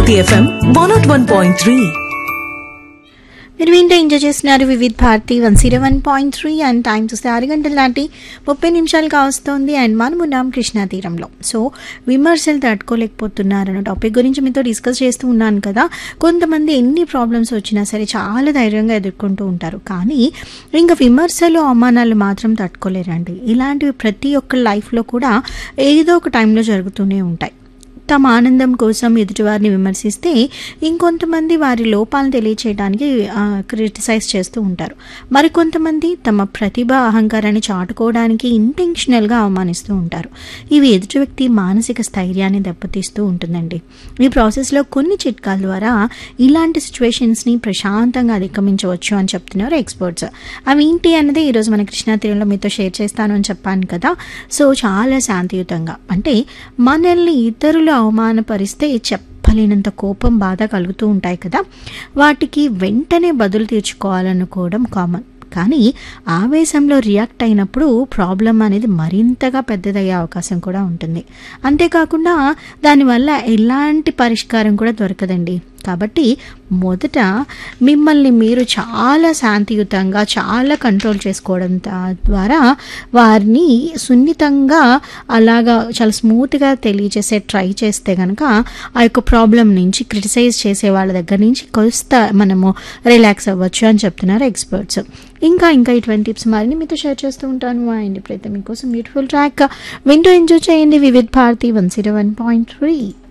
Bharati FM one nought one point three మీరు వింటే enjoy చేస్తున్నారు Vividh Bharati one zero one point three and time చూస్తే ఆరు గంటల దాటి ముప్పై నిమిషాలు కావస్తోంది అండ్ మనము ఉన్నాం కృష్ణా తీరంలో సో విమర్శలు తట్టుకోలేకపోతున్నారు అన్న టాపిక్ గురించి మీతో డిస్కస్ చేస్తూ ఉన్నాను కదా కొంతమంది ఎన్ని ప్రాబ్లమ్స్ వచ్చినా సరే చాలా ధైర్యంగా ఎదుర్కొంటూ ఉంటారు కానీ ఇంకా విమర్శలు అవమానాలు మాత్రం తట్టుకోలేరండి ఇలాంటివి ప్రతి ఒక్క లైఫ్లో కూడా ఏదో ఒక టైంలో జరుగుతూనే ఉంటాయి తమ ఆనందం కోసం ఎదుటివారిని విమర్శిస్తే ఇంకొంతమంది వారి లోపాలను తెలియచేయడానికి క్రిటిసైజ్ చేస్తూ ఉంటారు మరికొంతమంది తమ ప్రతిభ అహంకారాన్ని చాటుకోవడానికి ఇంటెన్షనల్గా అవమానిస్తూ ఉంటారు ఇవి ఎదుటి వ్యక్తి మానసిక స్థైర్యాన్ని దెబ్బతీస్తూ ఉంటుందండి ఈ ప్రాసెస్లో కొన్ని చిట్కాల ద్వారా ఇలాంటి సిచ్యువేషన్స్ని ప్రశాంతంగా అధిగమించవచ్చు అని చెప్తున్నారు ఎక్స్పర్ట్స్ అవి ఏంటి అన్నది ఈరోజు మన కృష్ణా తీరంలో మీతో షేర్ చేస్తాను అని చెప్పాను కదా సో చాలా శాంతియుతంగా అంటే మనల్ని ఇతరులు అవమానపరిస్తే చెప్పలేనంత కోపం బాధ కలుగుతూ ఉంటాయి కదా వాటికి వెంటనే బదులు తీర్చుకోవాలనుకోవడం కామన్ కానీ ఆవేశంలో రియాక్ట్ అయినప్పుడు ప్రాబ్లం అనేది మరింతగా పెద్దదయ్యే అవకాశం కూడా ఉంటుంది అంతేకాకుండా దానివల్ల ఎలాంటి పరిష్కారం కూడా దొరకదండి కాబట్టి మొదట మిమ్మల్ని మీరు చాలా శాంతియుతంగా చాలా కంట్రోల్ చేసుకోవడం దా- ద్వారా వారిని సున్నితంగా అలాగా చాలా స్మూత్గా తెలియజేసే ట్రై చేస్తే కనుక ఆ యొక్క ప్రాబ్లం నుంచి క్రిటిసైజ్ చేసే వాళ్ళ దగ్గర నుంచి కొంత మనము రిలాక్స్ అవ్వచ్చు అని చెప్తున్నారు ఎక్స్పర్ట్స్ ఇంకా ఇంకా ఇటువంటి టిప్స్ మరిన్ని మీతో షేర్ చేస్తూ ఉంటాను అండ్ ఇప్పుడైతే మీకోసం బ్యూటిఫుల్ ట్రాక్ వింటూ ఎంజాయ్ చేయండి Vividh Bharati one zero one point three